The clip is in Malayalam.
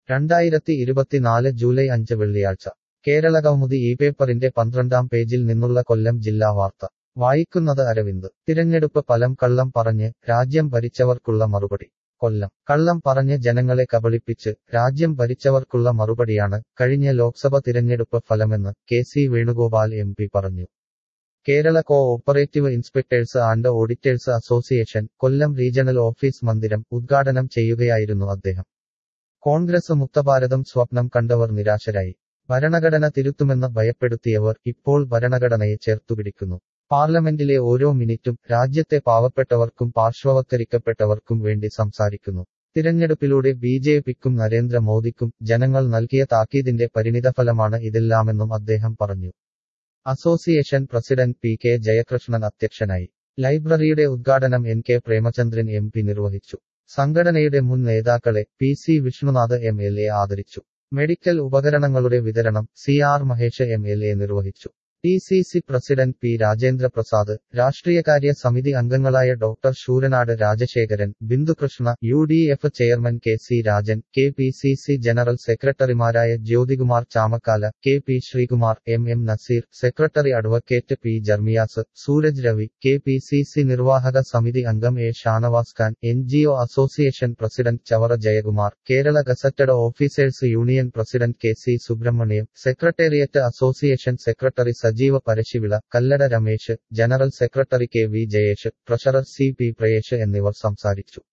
രണ്ടായിരത്തി ഇരുപത്തിനാല് ജൂലൈ അഞ്ച് വെള്ളിയാഴ്ച കേരള കൗമുദി ഈ പേപ്പറിന്റെ പന്ത്രണ്ടാം പേജിൽ നിന്നുള്ള കൊല്ലം ജില്ലാ വാർത്ത വായിക്കുന്നത് അരവിന്ദ് തിരഞ്ഞെടുപ്പ് ഫലം കള്ളം പറഞ്ഞ് രാജ്യം ഭരിച്ചവർക്കുള്ള മറുപടി കൊല്ലം കള്ളം പറഞ്ഞ് ജനങ്ങളെ കബളിപ്പിച്ച് രാജ്യം ഭരിച്ചവർക്കുള്ള മറുപടിയാണ് കഴിഞ്ഞ ലോക്സഭ തിരഞ്ഞെടുപ്പ് ഫലമെന്ന് K C Venugopal M P പറഞ്ഞു Kerala cooperative inspectors and auditors association Kollam regional office മന്ദിരം ഉദ്ഘാടനം ചെയ്യുകയായിരുന്നു അദ്ദേഹം കോൺഗ്രസ് മുക്തഭാരതം സ്വപ്നം കണ്ടവർ നിരാശരായി ഭരണഘടന തിരുത്തുമെന്ന് ഭയപ്പെടുത്തിയവർ ഇപ്പോൾ ഭരണഘടനയെ ചേർത്തുപിടിക്കുന്നു പാർലമെന്റിലെ ഓരോ മിനിറ്റും രാജ്യത്തെ പാവപ്പെട്ടവർക്കും പാർശ്വവത്കരിക്കപ്പെട്ടവർക്കും വേണ്ടി സംസാരിക്കുന്നു തിരഞ്ഞെടുപ്പിലൂടെ ബി ജെ പിക്കും നരേന്ദ്രമോദിക്കും ജനങ്ങൾ നൽകിയ താക്കീതിന്റെ പരിണിതഫലമാണ് ഇതെല്ലാമെന്നും അദ്ദേഹം പറഞ്ഞു association president P K Jayakrishnan അധ്യക്ഷനായി ലൈബ്രറിയുടെ ഉദ്ഘാടനം N K Premachandran M P നിർവഹിച്ചു സംഘടനയുടെ മുൻ നേതാക്കളെ P C Vishnunath M L A ആദരിച്ചു മെഡിക്കൽ ഉപകരണങ്ങളുടെ വിതരണം C R Mahesh M L A നിർവഹിച്ചു D C C president P Rajendra Prasad രാഷ്ട്രീയകാര്യ സമിതി അംഗങ്ങളായ doctor Sooranad Rajasekharan Bindukrishna U D F chairman K C Rajan K P C C general സെക്രട്ടറിമാരായ Jyothikumar Chamakkala K P Sreekumar M M Naseer secretary advocate P Jermias Sooraj Ravi K P C C നിർവാഹക സമിതി അംഗം A Shanavas Khan N G O association president Chavara Jayakumar Kerala gazetted officers union president K C Subramaniam secretariat association secretary Sajeev Parashivila Kallada Ramesh general secretary K V Jayesh treasurer C P Prayesh എന്നിവർ സംസാരിച്ചു